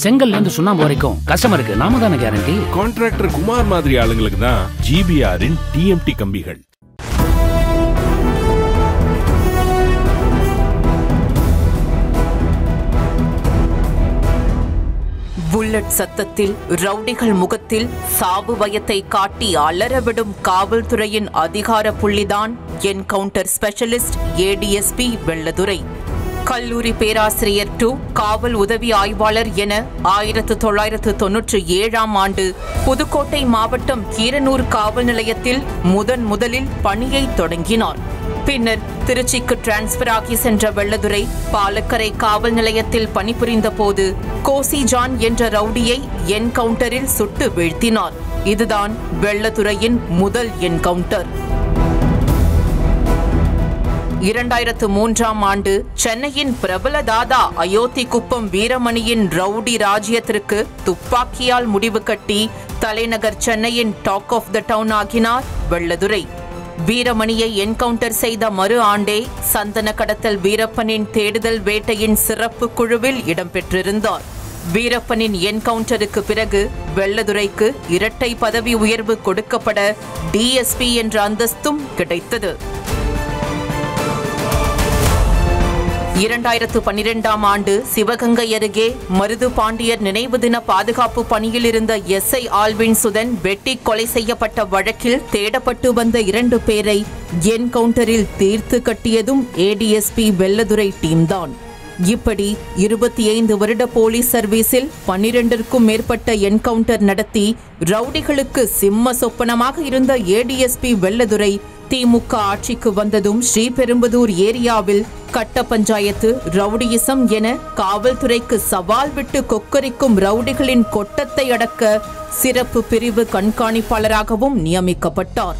செங்கல்ல இருந்து சுண்ணாம்பு வரைக்கும் கஸ்டமருக்கு நாம தானே கேரண்டி கான்ட்ராக்டர் குமார் மாதிரி ஆளுங்களுக்கு தான் ஜிபிஆரின் டிஎம்டி கம்பிகள் புல்லட் சத்தத்தில் ரவுடிகள் முகத்தில் சாவு பயத்தை காட்டி அலறவிடும் காவல்துறையின் அதிகார புள்ளிதான் என்கவுண்டர் ஸ்பெஷலிஸ்ட் ஏடிஎஸ்பி வெள்ளதுரை கல்லூரி பேராசிரியர் டு காவல் உதவி ஆய்வாளர் என ஆயிரத்து தொள்ளாயிரத்து தொன்னூற்றி ஏழாம் ஆண்டு புதுக்கோட்டை மாவட்டம் கீரனூர் காவல் நிலையத்தில் முதன் முதலில் பணியை தொடங்கினார் பின்னர் திருச்சிக்கு டிரான்ஸ்பர் ஆகி சென்ற வெள்ளதுரை பாலக்கரை காவல் நிலையத்தில் பணிபுரிந்த போது கோசி ஜான் என்ற ரவுடியை என்கவுண்டரில் சுட்டு வீழ்த்தினார் இதுதான் வெள்ளதுரையின் முதல் என்கவுண்டர் இரண்டாயிரத்து மூன்றாம் ஆண்டு சென்னையின் பிரபல தாதா அயோத்தி குப்பம் வீரமணியின் ரவுடி ராஜ்யத்திற்கு துப்பாக்கியால் முடிவு கட்டி தலைநகர் சென்னையின் டாக் ஆஃப் த டவுன் ஆகினார் வெள்ளதுரை வீரமணியை என்கவுண்டர் செய்த மறு ஆண்டே சந்தன கடத்தல் வீரப்பனின் தேடுதல் வேட்டையின் சிறப்பு குழுவில் இடம்பெற்றிருந்தார் வீரப்பனின் என்கவுண்டருக்கு பிறகு வெள்ளதுரைக்கு இரட்டை பதவி உயர்வு கொடுக்கப்பட டிஎஸ்பி என்ற அந்தஸ்தும் கிடைத்தது இரண்டாயிரத்து பன்னிரெண்டாம் ஆண்டு சிவகங்கை அருகே மருது பாண்டியர் நினைவு தின பாதுகாப்பு பணியில் இருந்த எஸ்ஐ ஆல்வின் சுதன் வெட்டி கொலை செய்யப்பட்ட வழக்கில் தேடப்பட்டு வந்த இரண்டு பேரை என்கவுண்டரில் தீர்த்து கட்டியதும் ஏடிஎஸ்பி வெள்ளதுரை டீம்தான் இப்படி இருபத்தி ஐந்து வருட போலீஸ் சர்வீஸில் பன்னிரண்டிற்கும் மேற்பட்ட என்கவுண்டர் நடத்தி ரவுடிகளுக்கு சிம்ம சொப்பனமாக இருந்த ஏடிஎஸ்பி வெள்ளதுரை திமுக ஆட்சிக்கு வந்ததும் ஸ்ரீபெரும்புதூர் ஏரியாவில் கட்ட பஞ்சாயத்து ரவுடியிசம் என காவல்துறைக்கு சவால் விட்டு கொக்கரிக்கும் ரவுடிகளின் கொட்டத்தை அடக்க சிறப்பு பிரிவு கண்காணிப்பாளராகவும் நியமிக்கப்பட்டார்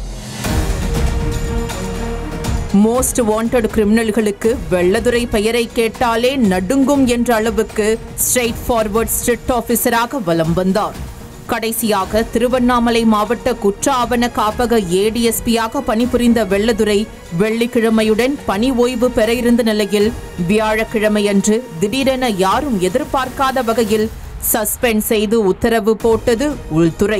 மோஸ்ட் வாண்டட் கிரிமினல்களுக்கு வெள்ளதுரை பெயரை கேட்டாலே நடுங்கும் என்ற அளவுக்கு ஸ்ட்ரெயிட் ஃபார்வர்ட் ஸ்ட்ரிக்ட் ஆபீசராக வலம் வந்தார் கடைசியாக திருவண்ணாமலை மாவட்ட குற்ற ஆவண காப்பக ஏடிஎஸ்பியாக பணிபுரிந்த வெள்ளதுரை வெள்ளிக்கிழமையுடன் பணி ஓய்வு பெற இருந்த நிலையில் வியாழக்கிழமையன்று திடீரென யாரும் எதிர்பார்க்காத வகையில் சஸ்பெண்ட் செய்து உத்தரவு போட்டது உள்துறை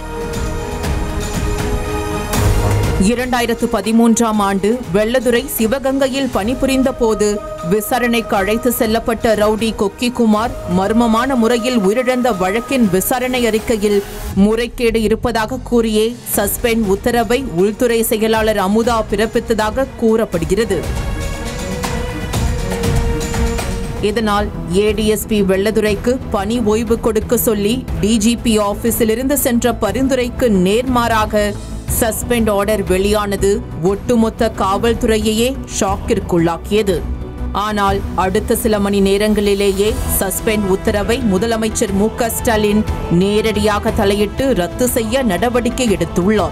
இரண்டாயிரத்து பதிமூன்றாம் ஆண்டு வெள்ளதுரை சிவகங்கையில் பணிபுரிந்த போது விசாரணைக்கு அழைத்து செல்லப்பட்ட ரவுடி கொக்கிக்குமார் மர்மமான முறையில் உயிரிழந்த வழக்கின் விசாரணை அறிக்கையில் முறைகேடு இருப்பதாக கூறியே சஸ்பெண்ட் உத்தரவை உள்துறை செயலாளர் அமுதா பிறப்பித்ததாக கூறப்படுகிறது இதனால் ஏடிஎஸ்பி வெள்ளதுரைக்கு பணி ஓய்வு கொடுக்க சொல்லி டிஜிபி ஆபீஸிலிருந்து சென்ற பரிந்துரைக்கு நேர்மாறாக சஸ்பெண்ட் ஆர்டர் வெளியானது ஒட்டுமொத்த காவல்துறையையே ஷாக்கிற்குள்ளாக்கியது ஆனால் அடுத்த சில மணி நேரங்களிலேயே சஸ்பெண்ட் உத்தரவை முதலமைச்சர் மு க ஸ்டாலின் நேரடியாக தலையிட்டு ரத்து செய்ய நடவடிக்கை எடுத்துள்ளார்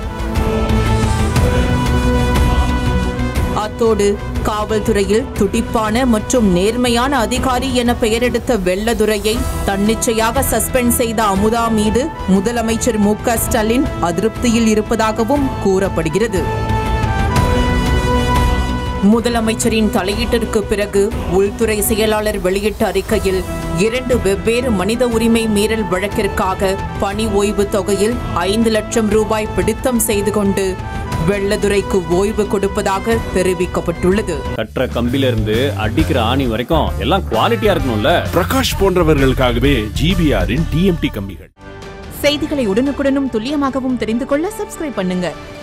அத்தோடு காவல்துறையில் துடிப்பான மற்றும் நேர்மையான அதிகாரி என பெயரெடுத்த வெள்ளதுரையை தன்னிச்சையாக சஸ்பெண்ட் செய்த அமுதா மீது முதலமைச்சர் மு க ஸ்டாலின் அதிருப்தியில் இருப்பதாகவும் கூறப்படுகிறது முதலமைச்சரின் தலையீட்டிற்கு பிறகு உள்துறை செயலாளர் வெளியிட்ட அறிக்கையில் இரண்டு வெவ்வேறு மனித உரிமை மீறல் வழக்கிற்காக பணி ஓய்வு தொகையில் ஐந்து லட்சம் ரூபாய் பிடித்தம் செய்து கொண்டு வெள்ளதுரைக்கு ஓய்வு கொடுப்பதாக தெரிவிக்கப்பட்டுள்ளது கட்டுற கம்பில இருந்து அடிக்கிற ஆணி வரைக்கும் எல்லாம் குவாலிட்டியா இருக்கணும்ல பிரகாஷ் போன்றவர்களுக்காகவே ஜிபிஆரின் டிஎம்டி கம்பிகள் செய்திகளை உடனுக்குடனும் துல்லியமாகவும் தெரிந்து கொள்ள சப்ஸ்கிரைப் பண்ணுங்க